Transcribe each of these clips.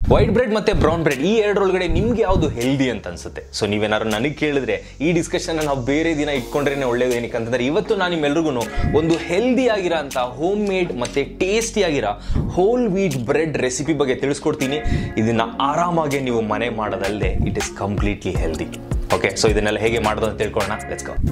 white bread ಮತ್ತೆ brown bread ಈ ಎರಡರೊಳಗಡೆ ನಿಮ್ಗೆ ಯಾವುದು ಹೆಲ್ದಿ ಅಂತ ಅನ್ಸುತ್ತೆ ಸೊ ನೀವೇನಾದ್ರು ನನಗೆ ಕೇಳಿದ್ರೆ ಈ ಡಿಸ್ಕಷನ್ ನಾವು ಬೇರೆ ದಿನ ಇಟ್ಕೊಂಡ್ರೇನೆ ಒಳ್ಳೇದು ಏನಕ್ಕೆ ಅಂತಂದ್ರೆ ಇವತ್ತು ನಾನು ನಿಮ್ಮೆಲ್ರಿಗೂ ಒಂದು ಹೆಲ್ದಿ ಆಗಿರೋ ಅಂತ ಹೋಮ್ ಮೇಡ್ ಮತ್ತೆ ಟೇಸ್ಟಿ ಆಗಿರೋ ಹೋಲ್ ವೀಟ್ ಬ್ರೆಡ್ ರೆಸಿಪಿ ಬಗ್ಗೆ ತಿಳಿಸ್ಕೊಡ್ತೀನಿ ಇದನ್ನ ಆರಾಮಾಗಿ ನೀವು ಮನೆ ಮಾಡೋದಲ್ಲದೆ it is completely healthy okay so ಇದನ್ನೆಲ್ಲ ಹೇಗೆ ಮಾಡೋದು ಅಂತ ತಿಳ್ಕೊಳ್ಳೋಣ let's go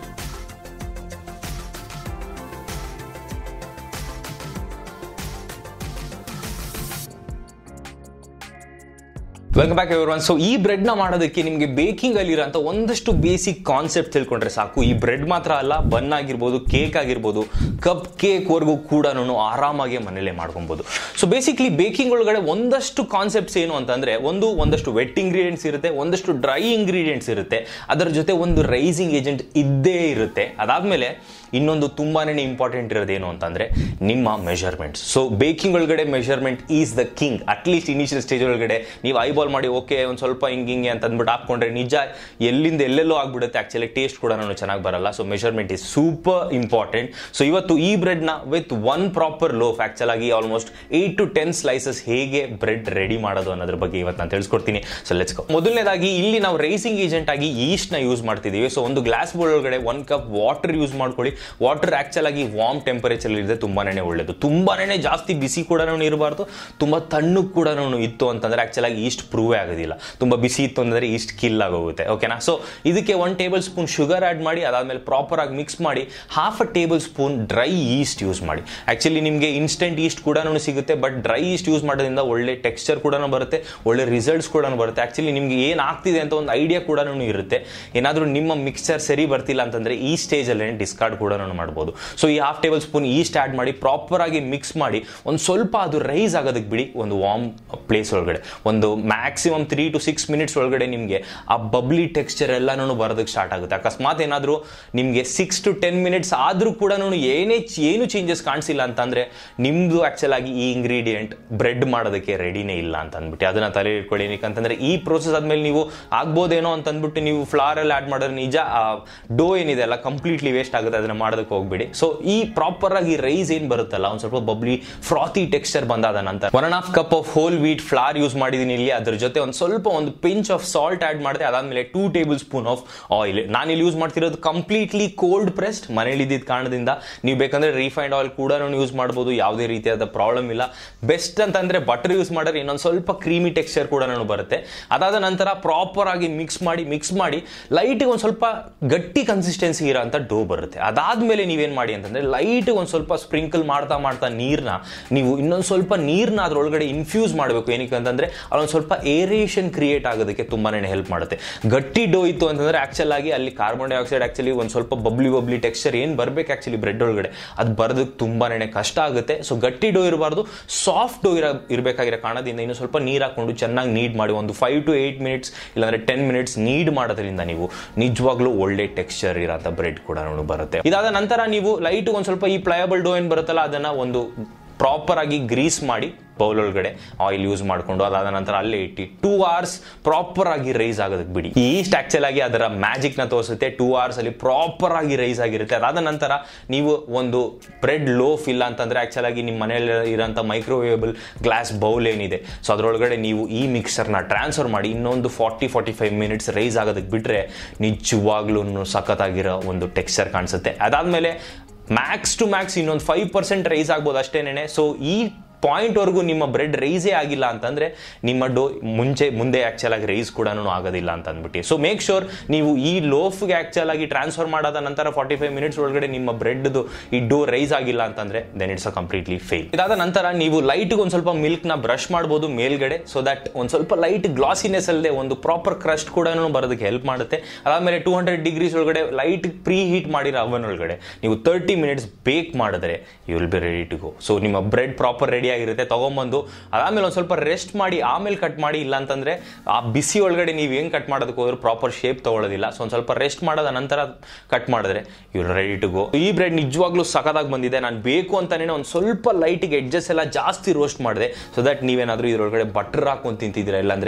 welcome back every so ಈ ಬ್ರೆಡ್ ನ ಮಾಡೋದಕ್ಕೆ ನಿಮಗೆ ಬೇಕಿಂಗ್ ಅಲ್ಲಿ ಇರೋಂಥ ಒಂದಷ್ಟು ಬೇಸಿಕ್ ಕಾನ್ಸೆಪ್ಟ್ ತಿಳ್ಕೊಂಡ್ರೆ ಸಾಕು ಈ ಬ್ರೆಡ್ ಮಾತ್ರ ಅಲ್ಲ ಬನ್ ಆಗಿರ್ಬೋದು ಕೇಕ್ ಆಗಿರ್ಬೋದು ಕಪ್ ಕೇಕ್ ವರ್ಗೂ ಕೂಡ ಆರಾಮಾಗಿ ಮನೇಲೆ ಮಾಡ್ಕೊಬಹುದು ಸೊ ಬೇಸಿಕ್ಲಿ ಬೇಕಿಂಗ್ ಒಳಗಡೆ ಒಂದಷ್ಟು ಕಾನ್ಸೆಪ್ಟ್ಸ್ ಏನು ಅಂತಂದ್ರೆ ಒಂದು ಒಂದಷ್ಟು ವೆಟ್ ಇಂಗ್ರೀಡಿಯೆಂಟ್ಸ್ ಇರುತ್ತೆ ಒಂದಷ್ಟು ಡ್ರೈ ಇಂಗ್ರೀಡಿಯೆಂಟ್ಸ್ ಇರುತ್ತೆ ಅದರ ಜೊತೆ ಒಂದು ರೈಸಿಂಗ್ ಏಜೆಂಟ್ ಇದ್ದೇ ಇರುತ್ತೆ ಅದಾದ್ಮೇಲೆ ಇನ್ನೊಂದು ತುಂಬಾನೇ ಇಂಪಾರ್ಟೆಂಟ್ ಇರೋದೇನು ಅಂತಂದ್ರೆ ನಿಮ್ಮ ಮೆಷರ್ಮೆಂಟ್ಸ್ ಸೊ ಬೇಕಿಂಗ್ ಒಳಗಡೆ measurement is the king at least initial stage ಒಳಗಡೆ ನೀವು ಐಬಾಲ್ ಮಾಡಿ ಓಕೆ ಒಂದು ಸ್ವಲ್ಪ ಹಿಂಗೆ ಹಿಂಗೆ ಅಂತ ಅಂದ್ಬಿಟ್ಟು ಹಾಕೊಂಡ್ರೆ ನಿಜ ಎಲ್ಲಿಂದ ಎಲ್ಲೆಲ್ಲೋ ಆಗ್ಬಿಡುತ್ತೆ ಆಕ್ಚುಲಿ ಟೇಸ್ಟ್ ಕೂಡ ನಾನು ಚೆನ್ನಾಗಿ ಬರಲ್ಲ so measurement is super important so ಇವತ್ತು ಈ ಬ್ರೆಡ್ನ with one proper loaf actual ಆಗಿ almost eight to ten slices ಹೇಗೆ ಬ್ರೆಡ್ ರೆಡಿ ಮಾಡೋದು ಅನ್ನೋದ್ರ ಬಗ್ಗೆ ಇವತ್ತು ನಾನು ತಿಳಿಸ್ಕೊಡ್ತೀನಿ ಸೊ ಲೆಟ್ಸ್ ಗೋ ಮೊದಲನೇದಾಗಿ ಇಲ್ಲಿ ನಾವು ರೈಸಿಂಗ್ ಏಜೆಂಟ್ ಆಗಿ ಈಸ್ಟ್ ನ ಯೂಸ್ ಮಾಡ್ತಿದೀವಿ ಸೊ ಒಂದು ಗ್ಲಾಸ್ ಬೋಲ್ ಒಳಗಡೆ ಒನ್ ಕಪ್ ವಾಟರ್ ಯೂಸ್ ಮಾಡ್ಕೊಳ್ಳಿ ವಾಟರ್ ಆಕ್ಚುಲ್ ಆಗಿ ವಾರ್ಮ್ ಟೆಂಪರೇಚರ್ ಇದೆ ತುಂಬಾನೇ ಒಳ್ಳೇದು ತುಂಬಾನೇ ಜಾಸ್ತಿ ಬಿಸಿ ಕೂಡ ಇರಬಾರ್ದು ತುಂಬಾ ತಣ್ಣು ಕೂಡ ಇತ್ತು ಅಂತಂದ್ರೆ ಆಕ್ಚುಲ್ ಆಗಿ ಈಸ್ಟ್ ಪ್ರೂವೇ ಆಗೋದಿಲ್ಲ ತುಂಬಾ ಬಿಸಿ ಇತ್ತು ಅಂದ್ರೆ ಈಸ್ಟ್ ಕಿಲ್ ಆಗೋಗುತ್ತೆ ಓಕೆನಾ ಸೊ ಇದಕ್ಕೆ one tablespoon sugar add ಮಾಡಿ ಅದಾದ್ಮೇಲೆ ಪ್ರಾಪರ್ ಆಗಿ ಮಿಕ್ಸ್ ಮಾಡಿ half a tablespoon dry yeast use ಮಾಡಿ ಆಕ್ಚುಲಿ ನಿಮಗೆ ಇನ್ಸ್ಟೆಂಟ್ ಈಸ್ಟ್ ಕೂಡ ಸಿಗುತ್ತೆ ಬಟ್ ಡ್ರೈ ಈಸ್ಟ್ ಯೂಸ್ ಮಾಡೋದ್ರಿಂದ ಒಳ್ಳೆ ಟೆಕ್ಸ್ಚರ್ ಕೂಡ ಬರುತ್ತೆ ಒಳ್ಳೆ ರಿಸಲ್ಟ್ಸ್ ಕೂಡ ಬರುತ್ತೆ ಆಕ್ಚುಲಿ ನಿಮ್ಗೆ ಏನ್ ಆಗ್ತಿದೆ ಅಂತ ಒಂದು ಐಡಿಯಾ ಕೂಡ ಇರುತ್ತೆ ಏನಾದ್ರೂ ನಿಮ್ಮ ಮಿಕ್ಸ್ಚರ್ ಸರಿ ಬರ್ತಿಲ್ಲ ಅಂತಂದ್ರೆ ಈ ಸ್ಟೇಜ್ ಅಲ್ಲಿ ಡಿಸ್ಕಾರ್ಡ್ ಕೂಡ ಮಾಡ್ಬೋದು ಸೊ ಈ half tablespoon yeast add ಮಾಡಿ ಪ್ರಾಪರ್ ಆಗಿ ಮಿಕ್ಸ್ ಮಾಡಿ ಒಂದು ಸ್ವಲ್ಪ ಅದು ರೈಸ್ ಆಗೋದಕ್ಕೆ ಬಿಡಿ ಒಂದು ವಾರ್ಮ್ ಪ್ಲೇಸ್ ಒಳಗಡೆ ಒಂದು maximum three to six minutes ಒಳಗಡೆ ನಿಮಗೆ ಆ ಬಬ್ಲಿ ಟೆಕ್ಸ್ಚರ್ ಎಲ್ಲಾನು ಬರೋದಕ್ಕೆ ಸ್ಟಾರ್ಟ್ ಆಗುತ್ತೆ ಅಕಸ್ಮಾತ್ ಏನಾದರೂ ನಿಮಗೆ ಸಿಕ್ಸ್ ಟು ಟೆನ್ ಮಿನಿಟ್ಸ್ ಆದರೂ ಕೂಡ ಏನೇ ಏನು ಚೇಂಜಸ್ ಕಾಣಿಸಿಲ್ಲ ಅಂತಂದ್ರೆ ನಿಮ್ದು ಆಕ್ಚುಲ್ ಆಗಿ ಈ ಇಂಗ್ರೀಡಿಯೆಂಟ್ ಬ್ರೆಡ್ ಮಾಡೋದಕ್ಕೆ ರೆಡಿನೇ ಇಲ್ಲ ಅಂತ ಅಂದ್ಬಿಟ್ಟು ಅದನ್ನ ತಲೆ ಇಟ್ಕೊಳ್ಳಿ ಏನಕ್ಕಂತಂದ್ರೆ ಈ ಪ್ರೋಸೆಸ್ ಆದ್ಮೇಲೆ ನೀವು ಆಗ್ಬೋದೇನೋ ಅಂತ ಅಂದ್ಬಿಟ್ಟು ನೀವು ಫ್ಲಾರ್ ಅಲ್ಲಿ ಆಡ್ ಮಾಡಿದ್ರೆ ನಿಜ ಡೋ ಏನಿದೆ ಅಲ್ಲ ಕಂಪ್ಲೀಟ್ಲಿ ವೇಸ್ಟ್ ಆಗುತ್ತೆ ಅದನ್ನ ಮಾಡೋದಕ್ಕೆ ಹೋಗ್ಬೇಡಿ ಸೊ ಈ ಪ್ರಾಪರ್ ಆಗಿ ರೈಸ್ ಏನ್ ಬರುತ್ತಲ್ಲ ಒಂದು ಸ್ವಲ್ಪ ಬಬ್ಲಿ ಫ್ರಾತಿ ಟೆಕ್ಸ್ಚರ್ ಬಂದಾದ ನಂತರ one and half cup of whole wheat flour use ಮಾಡಿದೀನಿ ಇಲ್ಲಿ ಅದ್ರ ಜೊತೆ ಒಂದು ಸ್ವಲ್ಪ ಒಂದು ಪಿಂಚ್ ಆಫ್ ಸಾಲ್ಟ್ ಆಡ್ ಮಾಡಿದೆ ಅದಾದ್ಮೇಲೆ two tablespoon of oil ನಾನು ಇಲ್ಲಿ ಯೂಸ್ ಮಾಡ್ತಿರೋದು ಕಂಪ್ಲೀಟ್ಲಿ ಕೋಲ್ಡ್ ಪ್ರೆಸ್ಡ್ ಮನೇಲಿ ಇದ್ದಿದ್ದ ಕಾರಣದಿಂದ ನೀವು ಬೇಕಂದ್ರೆ ರಿಫೈಂಡ್ ಆಯಿಲ್ ಕೂಡ ಯೂಸ್ ಮಾಡ್ಬೋದು ಯಾವುದೇ ರೀತಿಯಾದ ಪ್ರಾಬ್ಲಮ್ ಇಲ್ಲ ಬೆಸ್ಟ್ ಅಂತಂದ್ರೆ ಬಟರ್ ಯೂಸ್ ಮಾಡಿದ್ರೆ ಇನ್ನೊಂದು ಸ್ವಲ್ಪ ಕ್ರೀಮಿ ಟೆಕ್ಸ್ಚರ್ ಕೂಡ ಬರುತ್ತೆ ಅದಾದ ನಂತರ ಪ್ರಾಪರ್ ಆಗಿ ಮಿಕ್ಸ್ ಮಾಡಿ ಮಿಕ್ಸ್ ಮಾಡಿ ಲೈಟ್ ಒಂದು ಸ್ವಲ್ಪ ಗಟ್ಟಿ ಕನ್ಸಿಸ್ಟೆನ್ಸಿ ಇರೋ ಅಂತ ಡೋ ಬರುತ್ತೆ ಅದಾದ್ಮೇಲೆ ನೀವೇನ್ ಮಾಡಿ ಅಂತಂದ್ರೆ ಲೈಟ್ ಒಂದು ಸ್ವಲ್ಪ ಸ್ಪ್ರಿಂಕಲ್ ಮಾಡ್ತಾ ಮಾಡ್ತಾ ನೀರ್ನ ನೀವು ಇನ್ನೊಂದು ಸ್ವಲ್ಪ ನೀರ್ನ ಅದ್ರೊಳಗಡೆ ಇನ್ಫ್ಯೂಸ್ ಮಾಡಬೇಕು ಏನಕ್ಕೆ ಅಂತಂದ್ರೆ ಅಲ್ಲೊಂದು ಸ್ವಲ್ಪ ಏರಿಯೇಷನ್ ಕ್ರಿಯೇಟ್ ಆಗೋದಕ್ಕೆ ತುಂಬಾನೇ ಹೆಲ್ಪ್ ಮಾಡುತ್ತೆ ಗಟ್ಟಿ ಡೋ ಇತ್ತು ಅಂತಂದ್ರೆ ಆಕ್ಚುಲ್ ಆಗಿ ಅಲ್ಲಿ ಕಾರ್ಬನ್ ಡೈಆಕ್ಸೈಡ್ ಆಕ್ಚುಲಿ ಒಂದು ಸ್ವಲ್ಪ ಬಬ್ಲಿ ಬಬ್ಲಿ ಟೆಕ್ಸ್ಚರ್ ಏನ್ ಬರ್ಬೇಕು ಆಕ್ಚುಲಿ ಬ್ರೆಡ್ ಒಳಗಡೆ ಅದು ಬರೋದಕ್ಕೆ ತುಂಬಾನೇ ಕಷ್ಟ ಆಗುತ್ತೆ ಸೊ ಗಟ್ಟಿ ಡೋ ಇರಬಾರ್ದು ಸಾಫ್ಟ್ ಡೋ ಇರ ಇರಬೇಕಾಗಿರೋ ಕಾರಣದಿಂದ ಇನ್ನು ಸ್ವಲ್ಪ ನೀರು ಹಾಕೊಂಡು ಚೆನ್ನಾಗಿ ನೀಡ್ ಮಾಡಿ ಒಂದು ಫೈವ್ ಟು ಏಟ್ ಮಿನಿಟ್ಸ್ ಇಲ್ಲಾಂದ್ರೆ ಟೆನ್ ಮಿನಿಟ್ಸ್ ನೀಡ್ ಮಾಡೋದ್ರಿಂದ ನೀವು ನಿಜವಾಗ್ಲೂ ಒಳ್ಳೆ ಟೆಕ್ಸ್ಚರ್ ಇರೋಂಥ ಬ್ರೆಡ್ ಕೂಡ ಬರುತ್ತೆ ಇದಾದ ನಂತರ ನೀವು ಲೈಟ್ ಒಂದು ಸ್ವಲ್ಪ ಈ ಪ್ಲಯಬಲ್ ಡೋ ಏನ್ ಬರುತ್ತಲ್ಲ ಅದನ್ನ ಒಂದು ಪ್ರಾಪರ್ ಆಗಿ ಗ್ರೀಸ್ ಮಾಡಿ ಬೌಲ್ ಒಳಗಡೆ ಆಯಿಲ್ ಯೂಸ್ ಮಾಡಿಕೊಂಡು ಅದಾದ ನಂತರ ಅಲ್ಲೇ ಇಟ್ಟು ಟೂ ಅವರ್ಸ್ ಪ್ರಾಪರ್ ಆಗಿ ರೈಸ್ ಆಗೋದಕ್ಕೆ ಬಿಡಿ ಈಸ್ಟ್ ಆಕ್ಚುಲ್ ಆಗಿ ಅದರ ಮ್ಯಾಜಿಕ್ ನ ತೋರಿಸುತ್ತೆ ಟೂ ಅವರ್ಸ್ ಅಲ್ಲಿ ಪ್ರಾಪರ್ ಆಗಿ ರೈಸ್ ಆಗಿರುತ್ತೆ ಅದಾದ ನಂತರ ನೀವು ಒಂದು ಬ್ರೆಡ್ ಲೋಫ್ ಇಲ್ಲ ಅಂತಂದ್ರೆ ಆಕ್ಚುಲ್ ಆಗಿ ನಿಮ್ಮ ಮನೆಯಲ್ಲಿ ಇರೋಂಥ ಮೈಕ್ರೋವೇಬಲ್ ಗ್ಲಾಸ್ ಬೌಲ್ ಏನಿದೆ ಸೊ ಅದರೊಳಗಡೆ ನೀವು ಈ ಮಿಕ್ಸರ್ನ ಟ್ರಾನ್ಸ್ಫರ್ ಮಾಡಿ ಇನ್ನೊಂದು forty forty five minutes rise ಆಗೋದಕ್ಕೆ ಬಿಟ್ರೆ ನಿಜವಾಗ್ಲೂ ಸಖತ್ತಾಗಿರೋ ಒಂದು ಟೆಕ್ಸ್ಚರ್ ಕಾಣಿಸುತ್ತೆ ಅದಾದ್ಮೇಲೆ ಮ್ಯಾಕ್ಸ್ ಟು ಮ್ಯಾಕ್ಸ್ ಇನ್ನೊಂದು ಫೈವ್ ಪರ್ಸೆಂಟ್ ರೈಸ್ ಆಗ್ಬೋದು ಅಷ್ಟೇನೆ ಸೊ ಈ ಪಾಯಿಂಟ್ ವರೆಗೂ ನಿಮ್ಮ ಬ್ರೆಡ್ ರೈಸೇ ಆಗಿಲ್ಲ ಅಂತಂದ್ರೆ ನಿಮ್ಮ ಡೋ ಮುಂಚೆ ಮುಂದೆ ಆಕ್ಚುಲ್ ಆಗಿ ರೈಸ್ ಕೂಡ ಆಗೋದಿಲ್ಲ ಅಂತ ಅಂದ್ಬಿಟ್ಟು ಸೊ ಮೇಕ್ ಶೋರ್ ನೀವು ಈ ಲೋಫ್ಗೆ ಆಕ್ಚುಲ್ ಆಗಿ ಟ್ರಾನ್ಸ್ಫರ್ ಮಾಡಾದ ನಂತರ ಫಾರ್ಟಿ ಫೈವ್ ಮಿನಿಟ್ಸ್ ಒಳಗಡೆ ನಿಮ್ಮ ಬ್ರೆಡ್ದು ಈ ಡೋ ರೈಸ್ ಆಗಿಲ್ಲ ಅಂತಂದ್ರೆ then it's a completely fail ಇದಾದ ನಂತರ ನೀವು ಲೈಟ್ ಒಂದು ಸ್ವಲ್ಪ ಮಿಲ್ಕ್ ನ ಬ್ರಷ್ ಮಾಡ್ಬೋದು ಮೇಲ್ಗಡೆ ಸೊ ದಟ್ ಒಂದು ಸ್ವಲ್ಪ ಲೈಟ್ ಗ್ಲಾಸಿನೆಸ್ ಅಲ್ಲದೆ ಒಂದು ಪ್ರಾಪರ್ ಕ್ರಸ್ಟ್ ಕೂಡ ಬರೋದಕ್ಕೆ ಹೆಲ್ಪ್ ಮಾಡುತ್ತೆ ಅದಾದ್ಮೇಲೆ ಟೂ ಹಂಡ್ರೆಡ್ ಡಿಗ್ರೀಸ್ ಒಳಗಡೆ ಲೈಟ್ ಪ್ರೀ ಹೀಟ್ ಮಾಡಿರೋ ಅವನ್ ಒಳಗಡೆ ನೀವು ತರ್ಟಿ ಮಿನಿಟ್ಸ್ ಬೇಕ್ ಮಾಡಿದ್ರೆ you will be ready to go so ನಿಮ್ಮ ಬ್ರೆಡ್ ಪ್ರಾಪರ್ ರೆಡಿ ಆಗಿರುತ್ತೆ ತಗೊಂಬಂದು ಅದಾದ್ಮೇಲೆ ಒಂದು ಸ್ವಲ್ಪ ರೆಸ್ಟ್ ಮಾಡಿ ಆಮೇಲೆ ಕಟ್ ಮಾಡಿ ಇಲ್ಲ ಅಂತಂದ್ರೆ ಆ ಬಿಸಿ ಒಳಗಡೆ ನೀವು ಹೆಂಗ್ ಕಟ್ ಮಾಡೋದಕ್ಕೆ ಹೋದ್ರೆ ಪ್ರಾಪರ್ ಶೇಪ್ ತಗೊಳ್ಳೋದಿಲ್ಲ ಸೊ ಒಂದು ಸ್ವಲ್ಪ ರೆಸ್ಟ್ ಮಾಡೋದ ನಂತರ ಕಟ್ ಮಾಡಿದ್ರೆ ಯು ರೆಡಿ ಟು ಗೋ ಈ ಬ್ರೆಡ್ ನಿಜವಾಗ್ಲೂ ಸಖತ್ತಾಗಿ ಬಂದಿದೆ ನಾನು ಬೇಕು ಅಂತಾನೆ ಒಂದು ಸ್ವಲ್ಪ ಲೈಟಿಗೆ ಎಡ್ಜಸ್ ಎಲ್ಲ ಜಾಸ್ತಿ ರೋಸ್ಟ್ ಮಾಡಿದೆ ಸೊ ದಟ್ ನೀವೇನಾದ್ರೂ ಇದ್ರೊಳಗಡೆ ಬಟರ್ ಹಾಕೊಂಡು ತಿಂತಿದ್ದೀರಾ ಇಲ್ಲಾಂದ್ರೆ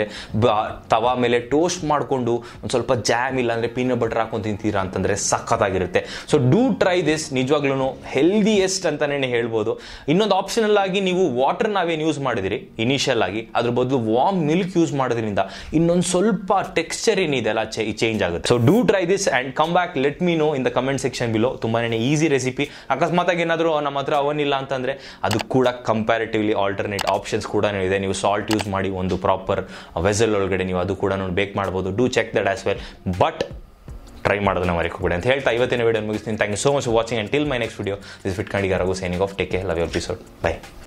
ತವಾ ಮೇಲೆ ಟೋಸ್ಟ್ ಮಾಡಿಕೊಂಡು ಒಂದು ಸ್ವಲ್ಪ ಜಾಮ್ ಇಲ್ಲಾಂದ್ರೆ ಪೀನಟ್ ಬಟರ್ ಹಾಕೊಂಡು ತಿಂತೀರಾ ಅಂತಂದ್ರೆ ಸಖತ್ತಾಗಿರುತ್ತೆ ಸೊ ಡೂ ಟ್ರೈ ದಿಸ್ ನಿಜವಾಗ್ಲೂ ಹೆಲ್ದಿಯೆಸ್ಟ್ ಅಂತಾನೆ ಹೇಳ್ಬೋದು ಇನ್ನೊಂದು ಆಪ್ಷನಲ್ ಆಗಿ ನೀವು ವಾಟರ್ ನಾವೇನು ಯೂಸ್ ಮಾಡಿದಿರಿ ಇನಿಷಿಯಲ್ ಆಗಿ ಅದ್ರ ಬದಲು ವಾಮ್ ಮಿಲ್ಕ್ ಯೂಸ್ ಮಾಡೋದ್ರಿಂದ ಇನ್ನೊಂದು ಸ್ವಲ್ಪ ಟೆಕ್ಸ್ಚರ್ ಏನಿದೆ ಅಲ್ಲ ಚೇಂಜ್ ಆಗುತ್ತೆ so do try this and come back let me know in the comment section below ತುಂಬಾನೇ ಈಸಿ ರೆಸಿಪಿ ಅಕಸ್ಮಾತಾಗಿ ಏನಾದರೂ ನಮ್ಮ ಹತ್ರ ಅವನ್ ಇಲ್ಲ ಅಂತಂದ್ರೆ ಅದು ಕೂಡ ಕಂಪ್ಯಾರಿಟಿವ್ಲಿ ಆಲ್ಟರ್ನೇಟ್ ಆಪ್ಷನ್ಸ್ ಕೂಡ ಇದೆ ನೀವು ಸಾಲ್ಟ್ ಯೂಸ್ ಮಾಡಿ ಒಂದು ಪ್ರಾಪರ್ ವೆಸಲ್ ಒಳಗಡೆ ನೀವು ಅದು ಕೂಡ ಬೇಕ್ ಮಾಡ್ಬೋದು do check that as well but try ಮಾಡೋದನ್ನ ಮರೆಕೋಬೇಡಿ ಅಂತ ಹೇಳ್ತಾ ಇವತ್ತಿನ ವಿಡಿಯೋ ಮುಗಿಸ್ತೀನಿ thank you so much watching and till my next video this fit ಕಂಡಿಗಾರಗು signing off take care love episode by